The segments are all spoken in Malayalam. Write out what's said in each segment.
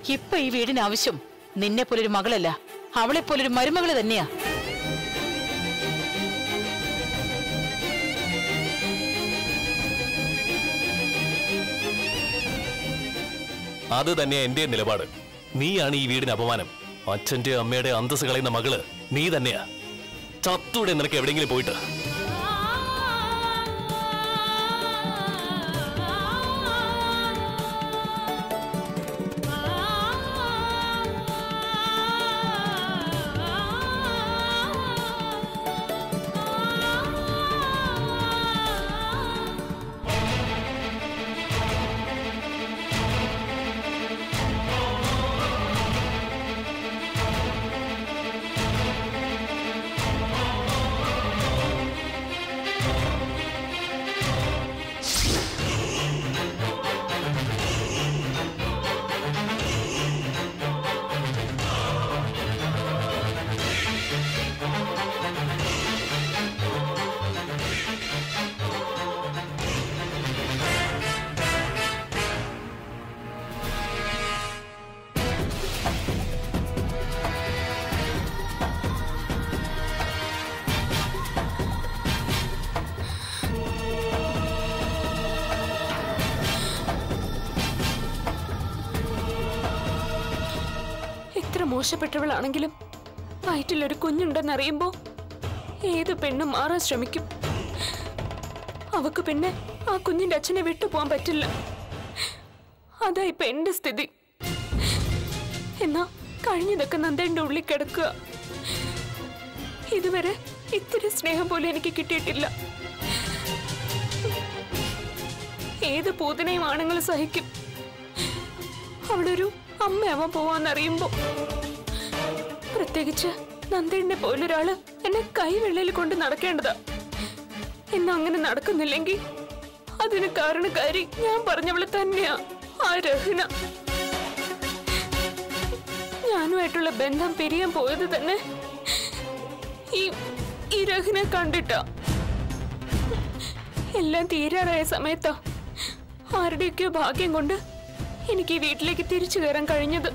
ഇപ്പൊ ഈ വീടിന് ആവശ്യം നിന്നെ പോലൊരു മകളല്ല അവളെ പോലൊരു മരുമകള് തന്നെയാ അത് തന്നെയാ എന്റെ നിലപാട് നീയാണ് ഈ വീടിന് അപമാനം അച്ഛന്റെ അമ്മയുടെ അന്തസ് കളയുന്ന മകള് നീ തന്നെയാ ചത്തൂടെ നിനക്ക് എവിടെയെങ്കിലും പോയിട്ട് എത്ര മോശപ്പെട്ടവളാണെങ്കിലും വയറ്റിലൊരു കുഞ്ഞുണ്ടെന്നറിയുമ്പോ ഏത് പെണ്ണും മാറാൻ ശ്രമിക്കും അവക്ക് പിന്നെ ആ കുഞ്ഞിന്റെ അച്ഛനെ വിട്ടുപോകാൻ പറ്റില്ല അതാ ഇപ്പൊ എന്റെ സ്ഥിതി എന്നാ കഴിഞ്ഞതൊക്കെ നന്ദേന്റെ ഉള്ളിൽ കിടക്കുക ഇതുവരെ ഇത്തിരി സ്നേഹം പോലും എനിക്ക് കിട്ടിയിട്ടില്ല ഏത് പൂതനയും ആണുങ്ങൾ സഹിക്കും അവളൊരു അമ്മയാവാൻ പോവാന്നറിയുമ്പോ പ്രത്യേകിച്ച് നന്ദേണ്ണെ പോലൊരാള് എന്നെ കൈവെള്ളയിൽ കൊണ്ട് നടക്കേണ്ടതാ എന്നാ അങ്ങനെ നടക്കുന്നില്ലെങ്കിൽ അതിന് കാരണക്കാരി ഞാൻ പറഞ്ഞവള് തന്നെയാ ആ രഹ്ന ഞാനുമായിട്ടുള്ള ബന്ധം പിരിയാൻ പോയത് തന്നെ ഈ ഈ രഹ്നെ കണ്ടിട്ടാ എല്ലാം തീരാറായ സമയത്താ ആരുടെയൊക്കെയോ ഭാഗ്യം കൊണ്ട് എനിക്ക് ഈ വീട്ടിലേക്ക് തിരിച്ചു കയറാൻ കഴിഞ്ഞത്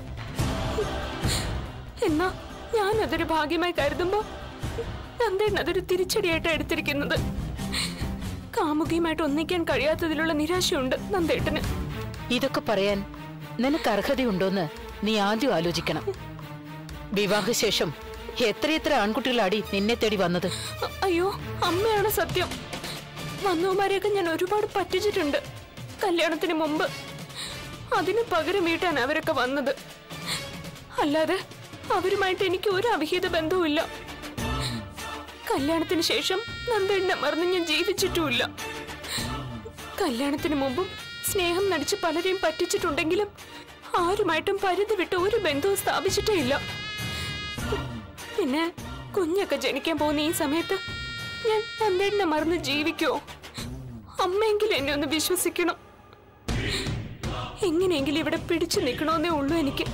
എന്നാ ഞാൻ അതൊരു ഭാഗ്യമായി കരുതുമ്പോ നന്ദേണ്ണ അതൊരു തിരിച്ചടിയായിട്ട് എടുത്തിരിക്കുന്നത് കാമുകിയുമായിട്ട് ഒന്നിക്കാൻ കഴിയാത്തതിലുള്ള നിരാശയുണ്ട് നന്ദേട്ടന് ഇതൊക്കെ പറയാൻ നിനക്ക് അർഹതയുണ്ടോന്ന് നീ ആദ്യം ആലോചിക്കണം വിവാഹശേഷം എത്രയെത്ര ആൺകുട്ടികളാടി നിന്നെ തേടി വന്നത് അ- അയ്യോ അമ്മയാണ് സത്യം വന്നവന്മാരെയൊക്കെ ഞാൻ ഒരുപാട് പറ്റിച്ചിട്ടുണ്ട് കല്യാണത്തിന് മുമ്പ് അതിന് പകരം വീട്ടാൻ അവരൊക്കെ വന്നത് അല്ലാതെ അവരുമായിട്ട് എനിക്ക് ഒരു അവിഹിത ബന്ധവുമില്ല കല്യാണത്തിന് ശേഷം നന്ദേണ്ണ മറന്ന് ഞാൻ ജീവിച്ചിട്ടുമില്ല കല്യാണത്തിന് മുമ്പും സ്നേഹം നടിച്ച് പലരെയും പറ്റിച്ചിട്ടുണ്ടെങ്കിലും ആരുമായിട്ടും പരിധി വിട്ട് ഒരു ബന്ധവും സ്ഥാപിച്ചിട്ടേ ഇല്ല പിന്നെ കുഞ്ഞൊക്കെ ജനിക്കാൻ പോകുന്ന ഈ സമയത്ത് ഞാൻ നന്ദേണ്ണ മറന്ന് ജീവിക്കോ അമ്മയെങ്കിലും എന്നെ ഒന്ന് വിശ്വസിക്കണം എങ്ങനെയെങ്കിലും ഇവിടെ പിടിച്ചു നിൽക്കണമെന്നേ ഉള്ളൂ എനിക്ക്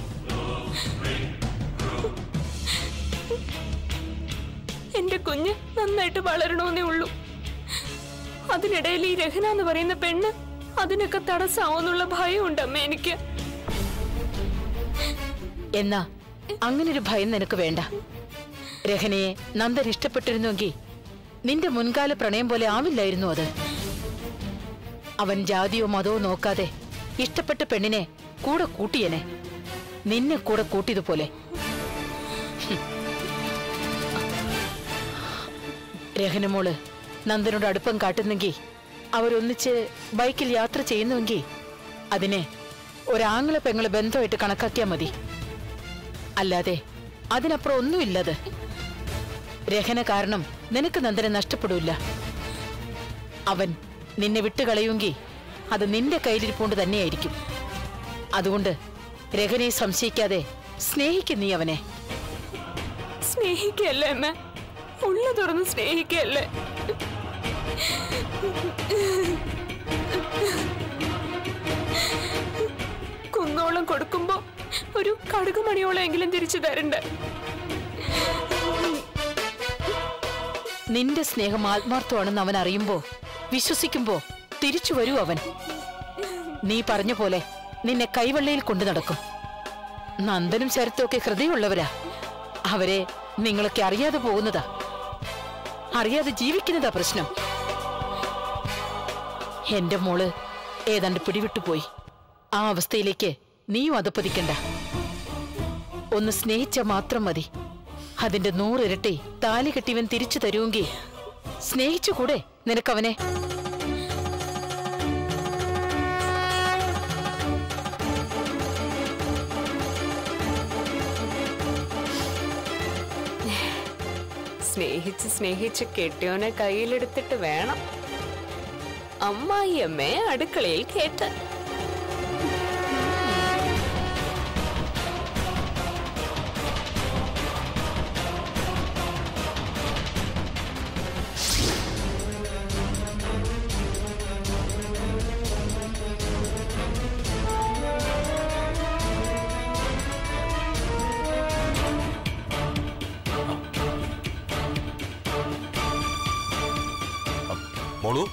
എന്റെ കുഞ്ഞ് നന്നായിട്ട് വളരണമെന്നേ ഉള്ളൂ അതിനിടയിൽ ഈ രഹന എന്ന് പറയുന്ന പെണ്ണ് അതിനൊക്കെ തടസ്സാവെന്നുള്ള ഭയമുണ്ട് അമ്മ എനിക്ക് എന്നാ അങ്ങനൊരു ഭയം നിനക്ക് വേണ്ട രഹനയെ നന്ദൻ ഇഷ്ടപ്പെട്ടിരുന്നുവെങ്കിൽ നിന്റെ മുൻകാല പ്രണയം പോലെ ആവില്ലായിരുന്നു അത് അവൻ ജാതിയോ മതമോ നോക്കാതെ ഇഷ്ടപ്പെട്ട പെണ്ണിനെ കൂടെ കൂട്ടിയനെ നിന്നെ കൂടെ കൂട്ടിയതുപോലെ ഹും. രഹനമോള് നന്ദനോട് അടുപ്പം കാട്ടുന്നെങ്കിൽ അവരൊന്നിച്ച് ബൈക്കിൽ യാത്ര ചെയ്യുന്നുവെങ്കിൽ അതിനെ ഒരാങ്ങളെ പെങ്ങളെ ബന്ധമായിട്ട് കണക്കാക്കിയാൽ മതി അല്ലാതെ അതിനപ്പുറം ഒന്നുമില്ലത് രഹന കാരണം നിനക്ക് നന്ദനെ നഷ്ടപ്പെടില്ല അവൻ നിന്നെ വിട്ടുകളയുമെങ്കിൽ അത് നിന്റെ കയ്യിലിരിപ്പുകൊണ്ട് തന്നെയായിരിക്കും അതുകൊണ്ട് രഹനയെ സംശയിക്കാതെ സ്നേഹിക്കും നീ അവനെ സ്നേഹിക്കല്ലേ അമ്മ ഉള്ള തുറന്ന് സ്നേഹിക്കല്ലേ കുന്നോളം കൊടുക്കുമ്പോ ഒരു കടുകുമണിയോളം എങ്കിലും തിരിച്ചു തരണ്ടേ നിന്റെ സ്നേഹം ആത്മാർത്ഥമാണെന്ന് അവൻ അറിയുമ്പോ വിശ്വസിക്കുമ്പോ തിരിച്ചു വരൂ അവൻ നീ പറഞ്ഞ പോലെ നിന്നെ കൈവെള്ളയിൽ കൊണ്ടു നടക്കും നന്ദനും ശരത്തും ഒക്കെ ഹൃദയമുള്ളവരാ അവരെ നിങ്ങളൊക്കെ അറിയാതെ പോകുന്നതാ അറിയാതെ ജീവിക്കുന്നതാ പ്രശ്നം എന്റെ മോള് ഏതാണ്ട് പിടിവിട്ടുപോയി ആ അവസ്ഥയിലേക്ക് നീയും അതപ്പതിക്കണ്ട ഒന്ന് സ്നേഹിച്ച മാത്രം മതി അതിന്റെ നൂറിരട്ടി താലി കെട്ടിവൻ തിരിച്ചു തരുമെങ്കിൽ സ്നേഹിച്ചുകൂടെ നിനക്കവനെ സ്നേഹിച്ച് സ്നേഹിച്ച് കെട്ടിയോനെ കയ്യിലെടുത്തിട്ട് വേണം അമ്മായിയമ്മയെ അടുക്കളയിൽ കേട്ട് മോളു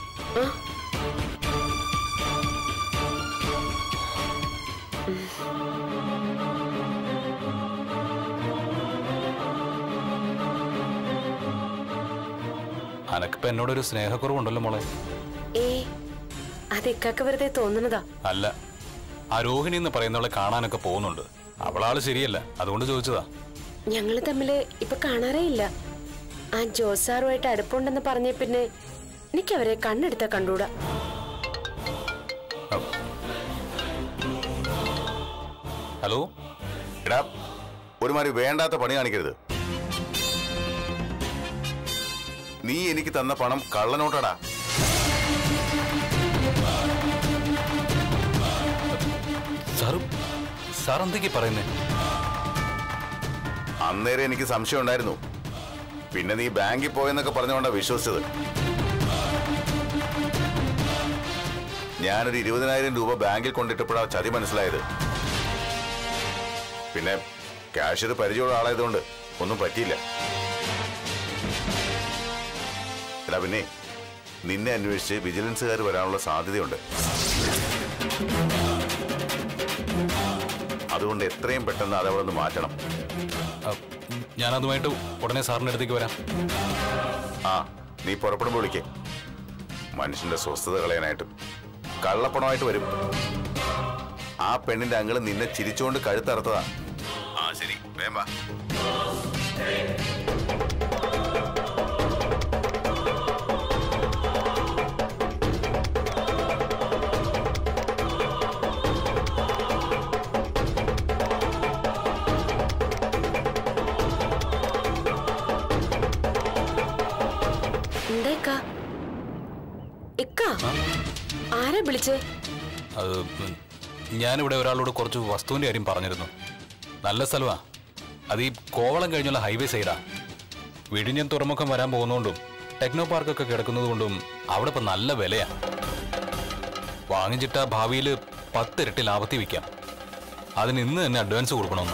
അനക്കിപ്പോ എന്നോടൊരു സ്നേഹക്കുറവുണ്ടല്ലോ മോളെ ഏ അതെക്കാക്ക് വെറുതെ തോന്നുന്നതാ അല്ല ആ രോഹിണി എന്ന് പറയുന്നവളെ കാണാനൊക്കെ പോകുന്നുണ്ട് അവളാള് ശരിയല്ല അതുകൊണ്ട് ചോദിച്ചതാ ഞങ്ങള് തമ്മില് ഇപ്പൊ കാണാറേ ഇല്ല ആ ജോസാറുമായിട്ട് അടുപ്പുണ്ടെന്ന് പറഞ്ഞ പിന്നെ എനിക്ക് അവരെ കണ്ണെടുത്താ കണ്ടൂടാ ഹലോ എടാ ഒരുമാതിരി വേണ്ടാത്ത പണി കാണിക്കരുത് നീ എനിക്ക് തന്ന പണം കള്ളനോട്ടടാ സാർ സാർ എന്തൊക്കെയാ പറയുന്നേ അന്നേരം എനിക്ക് സംശയം ഉണ്ടായിരുന്നു പിന്നെ നീ ബാങ്കിൽ പോയെന്നൊക്കെ പറഞ്ഞുകൊണ്ടാ വിശ്വസിച്ചത് ഞാനൊരു ഇരുപതിനായിരം രൂപ ബാങ്കിൽ കൊണ്ടിട്ടപ്പോഴാ ചതി മനസ്സിലായത് പിന്നെ ക്യാഷ്യർ പരിചയമുള്ള ആളായതുകൊണ്ട് ഒന്നും പറ്റിയില്ല എടാ പിന്നെ നിന്നെ അന്വേഷിച്ച് വിജിലൻസുകാർ വരാനുള്ള സാധ്യതയുണ്ട് അതുകൊണ്ട് എത്രയും പെട്ടെന്ന് അത് അവിടെ നിന്ന് മാറ്റണം ആ, ഞാൻ അതുമായിട്ട് ഉടനെ സാറിന്റെ അടുത്തേക്ക് വരാം ആ നീ പുറപ്പെടുമ്പോൾ വിളിക്കേ മനുഷ്യന്റെ സ്വസ്ഥത കളയാനായിട്ട് കള്ളപ്പണമായിട്ട് വരും ആ പെണ്ണിന്റെ അങ്ങള് നിന്നെ ചിരിച്ചുകൊണ്ട് കഴുത്തറുത്തതാ ആ ശരി വേമ്പ എന്താ ഇക്ക ഇക്ക ആരാ വിളിച്ചേ അത് ഉം, ഞാനിവിടെ ഒരാളോട് കുറച്ച് വസ്തുവിന്റെ കാര്യം പറഞ്ഞിരുന്നു നല്ല സ്ഥലമാ അത് ഈ കോവളം കഴിഞ്ഞുള്ള ഹൈവേ സൈഡാ വിഴിഞ്ഞം തുറമുഖം വരാൻ പോകുന്നതുകൊണ്ടും ടെക്നോ പാർക്കൊക്കെ കിടക്കുന്നത് കൊണ്ടും അവിടെ ഇപ്പൊ നല്ല വിലയാ വാങ്ങിച്ചിട്ട ഭാവിയിൽ പത്തിരട്ടി ലാഭത്തിൽ വിൽക്കാം അതിന് ഇന്ന് തന്നെ അഡ്വാൻസ് കൊടുക്കണമെന്ന്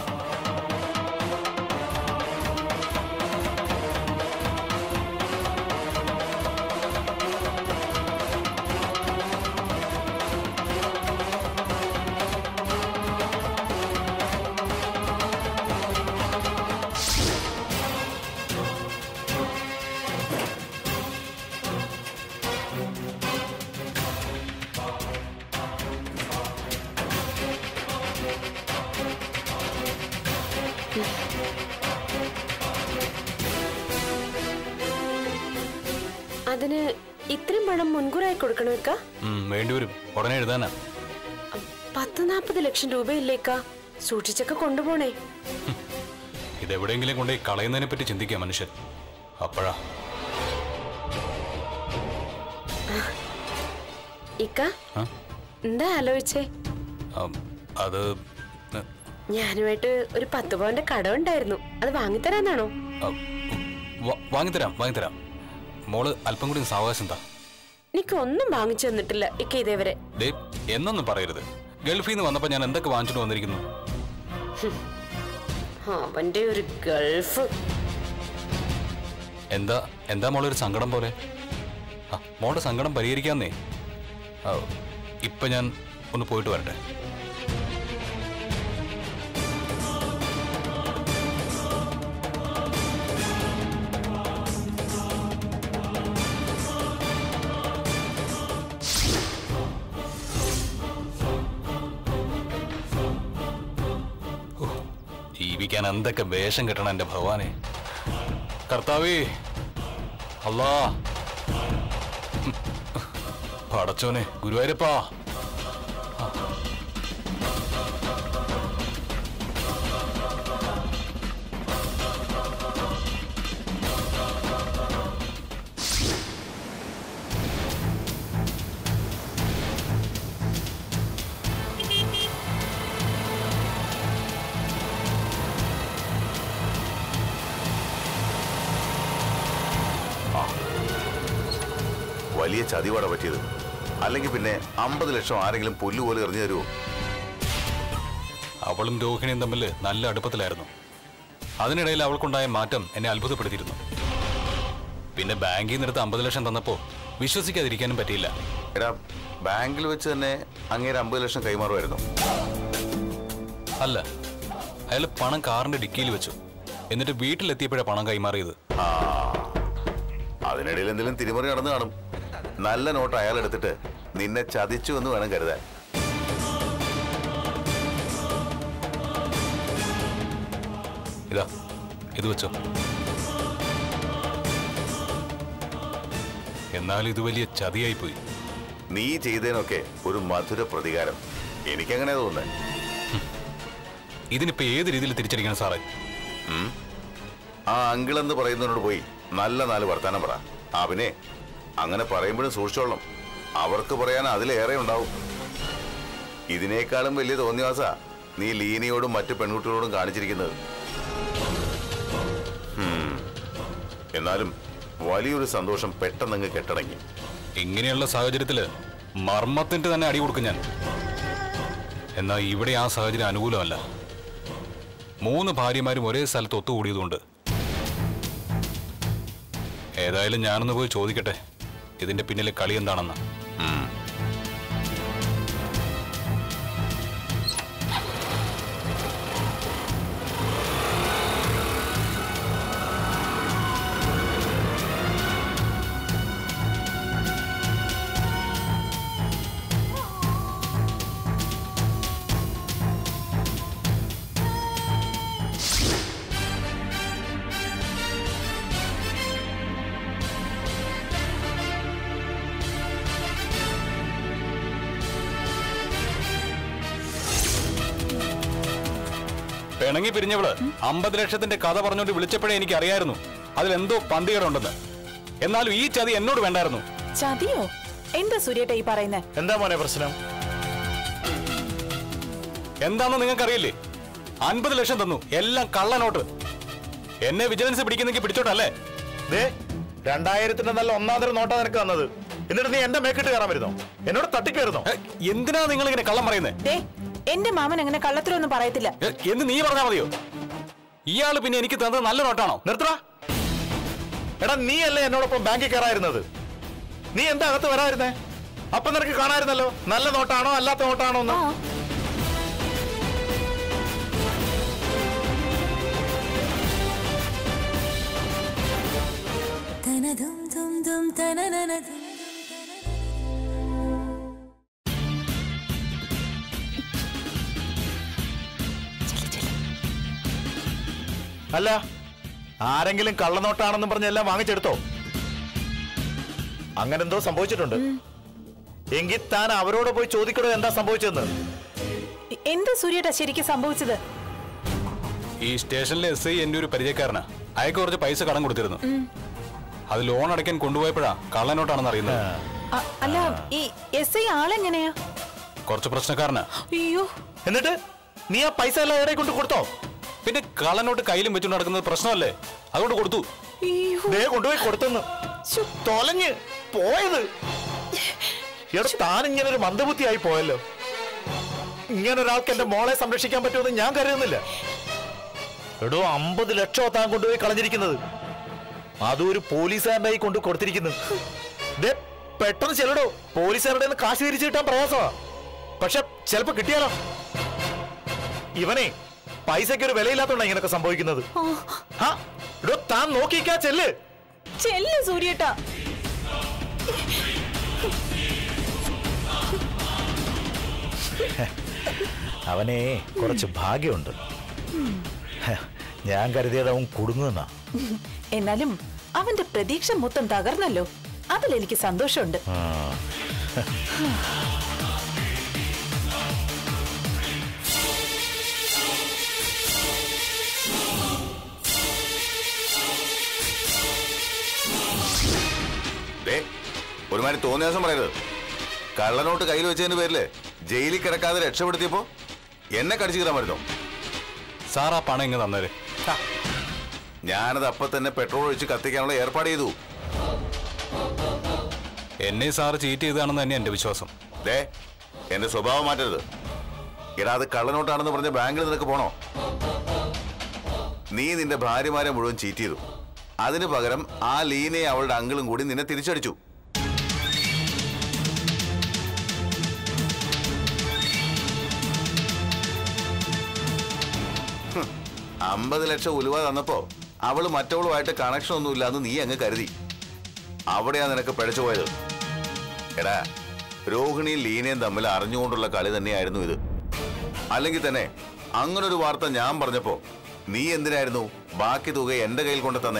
അതിന് ഇത്രയും പണം മുൻകൂറായി കൊടുക്കണോ ഇക്ക ഉം, വേണ്ടിവരും ഉടനെ എഴുതാനാ പത്ത് നാപ്പത് ലക്ഷം രൂപയില്ലേക്ക സൂക്ഷിച്ചൊക്കെ കൊണ്ടുപോണേ ഇതെവിടെയെങ്കിലും കൊണ്ടുപോയി കളയുന്നതിനെ പറ്റി ചിന്തിക്കുക മനുഷ്യൻ അപ്പോഴാ ഇക്ക ആ? എന്താ ആലോചിച്ചേ ആ, അത് ഞാനുമായിട്ട് ഒരു പത്ത് പവന്റെ കടമുണ്ടായിരുന്നു അത് വാങ്ങിത്തരാന്നാണോ ആ, വ- വാങ്ങിത്തരാം വാങ്ങിത്തരാം മോള് അല്പം കൂടി സാവകാശം താ എനിക്ക് ഒന്നും വാങ്ങിച്ചു തന്നിട്ടില്ല ഇക്ക ഇതേവരെ ദേ എന്നൊന്നും പറയരുത് ഗൾഫിൽ നിന്ന് വന്നപ്പോ ഞാൻ എന്തൊക്കെ വാങ്ങിച്ചിട്ട് വന്നിരിക്കുന്നു അവന്റെ ഒരു ഗൾഫ് എന്താ എന്താ മോളെ ഒരു സങ്കടം പോലെ ആ മോളുടെ സങ്കടം പരിഹരിക്കാന്നേ ആ, ഇപ്പൊ ഞാൻ ഒന്ന് പോയിട്ട് വരട്ടെ ജീവിക്കാൻ എന്തൊക്കെ വേഷം കെട്ടണം എന്റെ ഭഗവാനെ കർത്താവേ അല്ലാ പടച്ചോനെ ഗുരുവായൂരപ്പാ വലിയ ചതിവാട പറ്റിയത് അല്ലെങ്കിൽ പിന്നെ അമ്പത് ലക്ഷം ആരെങ്കിലും പുല്ലുപോലെ എറിഞ്ഞു തരുമോ അവളും രോഹിണിയും തമ്മിൽ നല്ല അടുപ്പത്തിലായിരുന്നു അതിനിടയിൽ അവൾക്കുണ്ടായ മാറ്റം എന്നെ അത്ഭുതപ്പെടുത്തിയിരുന്നു പിന്നെ ബാങ്കിൽ നിന്നെടുത്ത് അമ്പത് ലക്ഷം തന്നപ്പോ വിശ്വസിക്കാതിരിക്കാനും പറ്റിയില്ല എടാ ബാങ്കിൽ വെച്ച് തന്നെ അങ്ങേര് അമ്പത് ലക്ഷം കൈമാറുമായിരുന്നു അല്ല അയാൾ പണം കാറിന്റെ ഡിക്കിയിൽ വെച്ചു എന്നിട്ട് വീട്ടിലെത്തിയപ്പോഴാണ് പണം കൈമാറിയത് ആ അതിനിടയിൽ എന്തെങ്കിലും തിരിമറി നടന്നു കാണും നല്ല നോട്ട് അയാൾ എടുത്തിട്ട് നിന്നെ ചതിച്ചു എന്ന് വേണം കരുതാൻ ഇതാ ഇത് വെച്ചോ എന്നാൽ ഇത് വലിയ ചതിയായിപ്പോയി നീ ചെയ്തതിനൊക്കെ ഒരു മധുര പ്രതികാരം എനിക്കങ്ങനെ തോന്നുന്നത് ഇതിനിപ്പോ ഏത് രീതിയിൽ തിരിച്ചടിക്കണം സാറേ ആ അങ്കിൾ എന്ന് പറയുന്നവനോട് പോയി നല്ല നാല് വർത്താനം പറ ആ പിന്നെ അങ്ങനെ പറയുമ്പോഴും സൂക്ഷിച്ചോളണം അവർക്ക് പറയാൻ അതിലേറെ ഉണ്ടാവും ഇതിനേക്കാളും വലിയ തോന്നിയാസ നീ ലീനയോടും മറ്റു പെൺകുട്ടികളോടും കാണിച്ചിരിക്കുന്നത് ഹും. എന്നാലും വലിയൊരു സന്തോഷം പെട്ടെന്നങ്ങ് കെട്ടടങ്ങി ഇങ്ങനെയുള്ള സാഹചര്യത്തില് മർമ്മത്തിന്റെ തന്നെ അടി കൊടുക്കും ഞാൻ എന്നാൽ ഇവിടെ ആ സാഹചര്യം അനുകൂലമല്ല മൂന്ന് ഭാര്യമാരും ഒരേ സ്ഥലത്ത് ഒത്തുകൂടിയതുകൊണ്ട് ഏതായാലും ഞാനൊന്ന് പോയി ചോദിക്കട്ടെ ഇതിന്റെ പിന്നിലെ കളി എന്താണെന്ന് പിണങ്ങി പിരിഞ്ഞവള് അമ്പത് ലക്ഷത്തിന്റെ കഥ പറഞ്ഞുകൊണ്ട് വിളിച്ചപ്പോഴേ എനിക്ക് അറിയായിരുന്നു അതിലെന്തോ പന്തികേടുണ്ടെന്ന് എന്നാലും ഈ ചതി എന്നോട് വേണ്ടായിരുന്നു ചതിയോ എന്താ സുരേട്ട ഈ പറയുന്നേ എന്താ മോനെ പ്രശ്നം എന്താണെന്ന് നിങ്ങൾക്കറിയില്ലേ അൻപത് ലക്ഷം തന്നു എല്ലാം കള്ളനോട്ട് എന്നെ വിജിലൻസ് പിടിക്കുന്നെങ്കിൽ പിടിച്ചോട്ടല്ലേ ദേ രണ്ടായിരത്തിന്റെ നല്ല ഒന്നാന്തരം നോട്ടാ നിനക്ക് തന്നത് എന്നിട്ട് നീ എന്റെ മേക്കിട്ട് കയറാൻ വരുന്നോ എന്നോട് തട്ടിക്കയറുന്നോ ഏ, എന്തിനാ നിങ്ങൾ ഇങ്ങനെ കള്ളം പറയുന്നത് ദേ എന്റെ മാമൻ അങ്ങനെ കള്ളത്തിലൊന്നും പറയത്തില്ല എന്ന് നീ പറഞ്ഞാ മതിയോ ഇയാള് പിന്നെ എനിക്ക് തന്നത് നല്ല നോട്ടാണോ നിർത്തടാ എടാ നീ അല്ലേ എന്നോടൊപ്പം ബാങ്കിൽ കയറായിരുന്നത് നീ എന്താ അകത്ത് വരായിരുന്നേ അപ്പൊ നിനക്ക് കാണായിരുന്നല്ലോ നല്ല നോട്ടാണോ അല്ലാത്ത നോട്ടാണോ എന്ന് ആ അല്ല ആരെങ്കിലും കള്ളനോട്ടാണെന്നും പറഞ്ഞ് എല്ലാം വാങ്ങിച്ചെടുത്തോ അങ്ങനെ എന്തോ സംഭവിച്ചിട്ടുണ്ട് എങ്കിൽ താൻ അവരോട് പോയി ചോദിക്കണോ എന്താ സംഭവിച്ചതെന്ന് എന്താ സുരേട്ട ശരിക്കും സംഭവിച്ചത് ഈ സ്റ്റേഷനിലെ എസ് ഐ എന്റെ ഒരു പരിചയക്കാരനാ അയക്ക് കുറച്ച് പൈസ കടം കൊടുത്തിരുന്നു അത് ലോൺ അടയ്ക്കാൻ കൊണ്ടുപോയപ്പോഴാ കള്ളനോട്ടാണെന്ന് അറിയുന്നത് അ- അല്ല ഈ എസ് ഐ ആളെങ്ങനെയാ കുറച്ച് പ്രശ്നക്കാരനാ അയ്യോ എന്നിട്ട് നീ ആ പൈസ എല്ലാം എവിടെ കൊണ്ട് കൊടുത്തോ പിന്നെ കള്ളനോട്ട് കയ്യിലും വെച്ചുകൊണ്ട് നടക്കുന്നത് പ്രശ്നമല്ലേ അതുകൊണ്ട് കൊടുത്തു അയ്യോ ദേ കൊണ്ടുപോയി കൊടുത്തെന്ന് തൊലഞ്ഞ് പോയത് എടാ താൻ ഇങ്ങനെ ഒരു മന്ദബുദ്ധിയായി പോയല്ലോ ഇങ്ങനെ ഒരാൾക്ക് എന്റെ മോളെ സംരക്ഷിക്കാൻ പറ്റുമെന്ന് ഞാൻ കരുതുന്നില്ല എടോ അമ്പത് ലക്ഷമോ താൻ കൊണ്ടുപോയി കളഞ്ഞിരിക്കുന്നത് അതും ഒരു പോലീസുകാരൻ്റെ കൈ കൊണ്ട് കൊടുത്തിരിക്കുന്നു ദേ പെട്ടെന്ന് ചെല്ലടോ പോലീസുകാരുടെ കയ്യിൽ നിന്ന് കാശ് തിരിച്ചു കിട്ടാൻ പ്രയാസമാ പക്ഷെ ചിലപ്പോ കിട്ടിയാലോ ഇവനെ പൈസയ്ക്ക് ഒരു വിലയില്ലാത്തോണ്ടാ ഇങ്ങനൊക്കെ സംഭവിക്കുന്നത് ആ, എടോ താൻ നോക്കിക്കാ ചെല്ല് ചെല്ല് സൂര്യേട്ട അവനെ കുറച്ച് ഭാഗ്യമുണ്ട് ഞാൻ കരുതിയത് അവൻ കുടുങ്ങുന്ന എന്നാലും അവന്റെ പ്രതീക്ഷ മൊത്തം തകർന്നല്ലോ അതിലെനിക്ക് സന്തോഷമുണ്ട് ദേ ഒരുമാതിരി തോന്നിയ ദിവസം പറയരുത് കള്ളനോട്ട് കയ്യിൽ വെച്ചതിന്റെ പേരില് ജയിലിൽ കിടക്കാതെ രക്ഷപ്പെടുത്തിയപ്പോ എന്നെ കടിച്ചു കയറാൻ വരുന്നോ സാർ ആ പണം ഇങ്ങ് തന്നേര് ഞാനത് അപ്പൊ തന്നെ പെട്രോൾ ഒഴിച്ച് കത്തിക്കാനുള്ള ഏർപ്പാട് ചെയ്തു എന്നെ സാറ് ചീറ്റ് ചെയ്താണെന്ന് തന്നെ എന്റെ വിശ്വാസം ദേ എന്റെ സ്വഭാവം മാറ്റരുത് എടാ അത് കള്ളനോട്ടാണെന്ന് പറഞ്ഞ ബാങ്കിൽ നിനക്ക് പോണോ നീ നിന്റെ ഭാര്യമാരെ മുഴുവൻ ചീറ്റ് ചെയ്തു അതിനു പകരം ആ ലീനയെ അവളുടെ അങ്കിളും കൂടി നിന്നെ തിരിച്ചടിച്ചു ഹും, അമ്പത് ലക്ഷം ഉലുവ തന്നപ്പോ അവള് മറ്റവളുമായിട്ട് കണക്ഷൻ ഒന്നുമില്ലാന്ന് നീ അങ്ങ് കരുതി അവിടെയാ നിനക്ക് പിഴച്ചു പോയത് എടാ രോഹിണിയും ലീനയും തമ്മിൽ അറിഞ്ഞുകൊണ്ടുള്ള കളി തന്നെയായിരുന്നു ഇത് അല്ലെങ്കിൽ തന്നെ അങ്ങനൊരു വാർത്ത ഞാൻ പറഞ്ഞപ്പോ നീ എന്തിനായിരുന്നു ബാക്കി തുക എന്റെ കയ്യിൽ കൊണ്ട് തന്നെ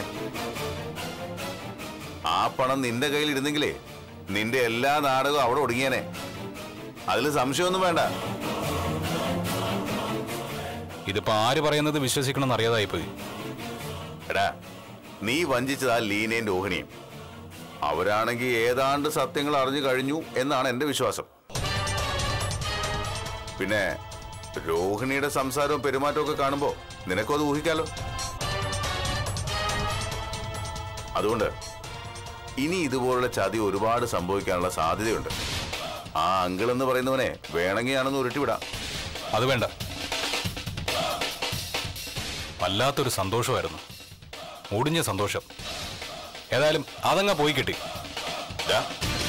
ആ പണം നിന്റെ കയ്യിൽ ഇരുന്നെങ്കിലേ നിന്റെ എല്ലാ നാടകവും അവിടെ ഒടുങ്ങിയനെ അതിൽ സംശയമൊന്നും വേണ്ട ഇതിപ്പോ ആര് പറയുന്നത് വിശ്വസിക്കണം എന്നറിയാതായി പോയി എടാ നീ വഞ്ചിച്ചത് ആ ലീനയും രോഹിണിയും അവരാണെങ്കിൽ ഏതാണ്ട് സത്യങ്ങൾ അറിഞ്ഞു കഴിഞ്ഞു എന്നാണ് എന്റെ വിശ്വാസം പിന്നെ രോഹിണിയുടെ സംസാരവും പെരുമാറ്റവും ഒക്കെ കാണുമ്പോ നിനക്കും അത് ഊഹിക്കാലോ അതുകൊണ്ട് ഇനി ഇതുപോലുള്ള ചതി ഒരുപാട് സംഭവിക്കാനുള്ള സാധ്യതയുണ്ട് ആ അങ്കിൾ എന്ന് പറയുന്നവനെ വേണമെങ്കിൽ ഞാനൊന്ന് ഉരുട്ടിവിടാം അത് വേണ്ട വല്ലാത്തൊരു സന്തോഷമായിരുന്നു മുടിഞ്ഞ സന്തോഷം ഏതായാലും അതങ്ങ പോയി കിട്ടി ദാ.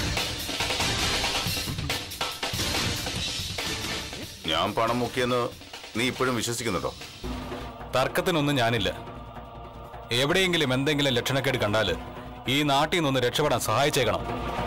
ഞാൻ പണം മുക്കിയെന്ന് നീ ഇപ്പോഴും വിശ്വസിക്കുന്നുണ്ടോ തർക്കത്തിനൊന്നും ഞാനില്ല എവിടെയെങ്കിലും എന്തെങ്കിലും ലക്ഷണക്കേട് കണ്ടാല് ഈ നാട്ടിൽ നിന്നൊന്ന് രക്ഷപ്പെടാൻ സഹായിച്ചേക്കണം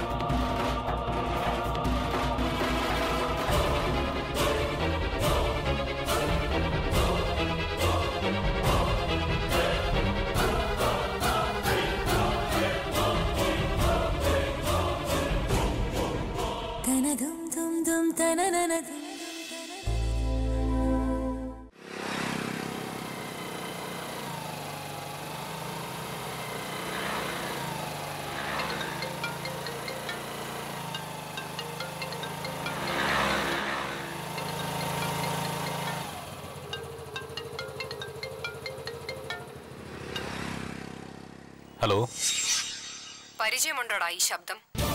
ഹലോ പരിചയമുണ്ടോടാ ഈ ശബ്ദം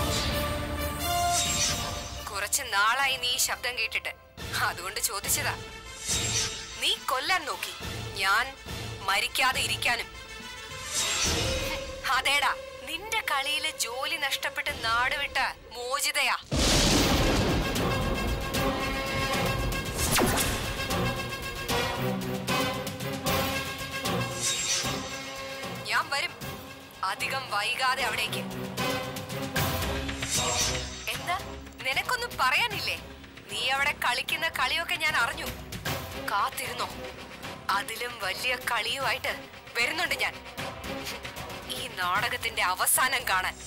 കുറച്ച് നാളായി നീ ഈ ശബ്ദം കേട്ടിട്ട് അതുകൊണ്ട് ചോദിച്ചതാ നീ കൊല്ലാൻ നോക്കി ഞാൻ മരിക്കാതെ ഇരിക്കാനും അതേടാ നിന്റെ കളിയിലെ ജോലി നഷ്ടപ്പെട്ട് നാട് വിട്ട മോചിതയാ ഞാൻ വരും അധികം വൈകാതെ അവിടേക്ക് എന്താ നിനക്കൊന്നും പറയാനില്ലേ നീ അവിടെ കളിക്കുന്ന കളിയൊക്കെ ഞാൻ അറിഞ്ഞു കാത്തിരുന്നോ അതിലും വലിയ കളിയുമായിട്ട് വരുന്നുണ്ട് ഞാൻ ഈ നാടകത്തിന്റെ അവസാനം കാണാൻ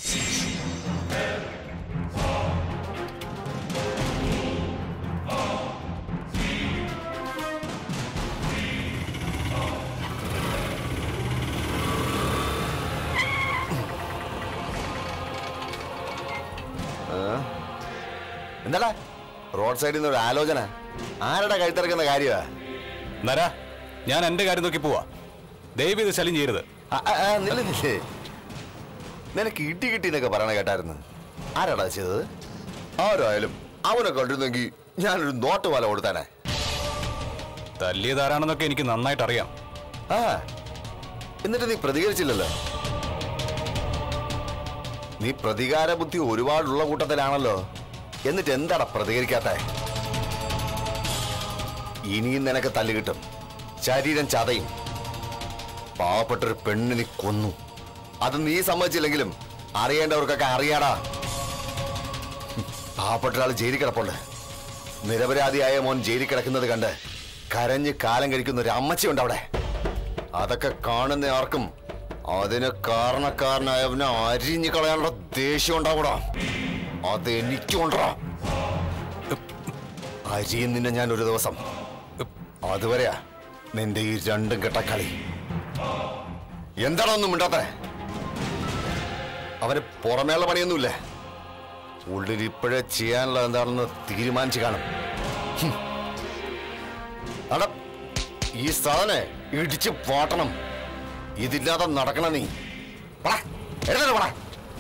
എന്താടാ റോഡ് സൈഡിൽ നിന്ന് ഒരു ആലോചന ആരുടെ കഴുത്തിറക്കുന്ന കാര്യമാ നരാ ഞാൻ എന്റെ കാര്യം നോക്കി പോവാ ദയവ് ഇത് ശല്യം ചെയ്യരുത് ആ, ആ, ആ, നില്ല് നില്ല്. നിനക്ക് ഇട്ടി കിട്ടി എന്നൊക്കെ പറയണ കേട്ടായിരുന്നു ആരാടാ ചെയ്തത് ആരായാലും അവനെ കണ്ടിരുന്നെങ്കിൽ ഞാനൊരു നോട്ട് വല കൊടുത്താനെ തല്ലിയതാരാണെന്നൊക്കെ എനിക്ക് നന്നായിട്ട് അറിയാം ആ എന്നിട്ട് നീ പ്രതികരിച്ചില്ലല്ലോ നീ പ്രതികാര ബുദ്ധി ഒരുപാടുള്ള കൂട്ടത്തിലാണല്ലോ എന്നിട്ട് എന്താടാ പ്രതികരിക്കാത്ത ഇനിയും നിനക്ക് തല്ല് കിട്ടും ശരീരം ചതയും പാവപ്പെട്ടൊരു പെണ്ണ് നീ കൊന്നു അത് നീ സമ്മതിച്ചില്ലെങ്കിലും അറിയേണ്ടവർക്കൊക്കെ അറിയാടാ പാവപ്പെട്ട ഒരാൾ ജയിലിൽ കിടപ്പുണ്ട് നിരപരാധിയായ മോൻ ജയിലിൽ കിടക്കുന്നത് കണ്ട് കരഞ്ഞ് കാലം കഴിക്കുന്ന ഒരു അമ്മച്ചിയുണ്ട് അവിടെ അതൊക്കെ കാണുന്ന ആർക്കും അതിന് കാരണക്കാരനായവനെ അരിഞ്ഞു കളയാനുള്ള ദേഷ്യം ഉണ്ടാവൂടാ അത് എനിക്കുണ്ടാ അരിയും നിന്നെ ഞാൻ ഒരു ദിവസം അതുവരെയാ നിന്റെ ഈ രണ്ടും കെട്ട കളി എന്താണോ ഒന്നും മിണ്ടാത്തെ അവന് പുറമേയുള്ള പണിയൊന്നുമില്ലേ ഉള്ളിൽ ഇപ്പോഴേ ചെയ്യാനുള്ള എന്താണെന്ന് തീരുമാനിച്ചു കാണും ഹും. അട ഈ സാധനെ ഇടിച്ച് പാട്ടണം ഇതില്ലാതെ നടക്കണ നീ പടാ, എഴുന്നേറ്റ് പടാ.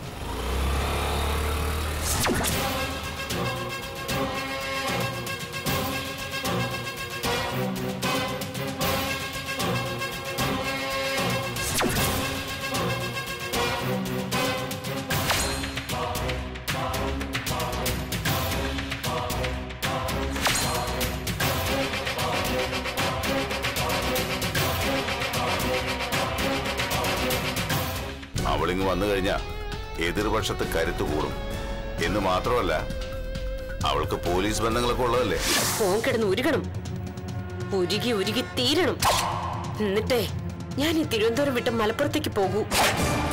അവളിങ് വന്നു കഴിഞ്ഞാ എതിർപക്ഷത്ത് കരുത്ത് കൂടും എന്ന് മാത്രമല്ല അവൾക്ക് പോലീസ് ബന്ധങ്ങളൊക്കെ ഉള്ളതല്ലേ ഫോൺ കിടന്ന് ഉരുകണം ഉരുകി ഉരുകി തീരണം എന്നിട്ടേ ഞാൻ ഈ തിരുവനന്തപുരം വിട്ട് മലപ്പുറത്തേക്ക് പോകൂ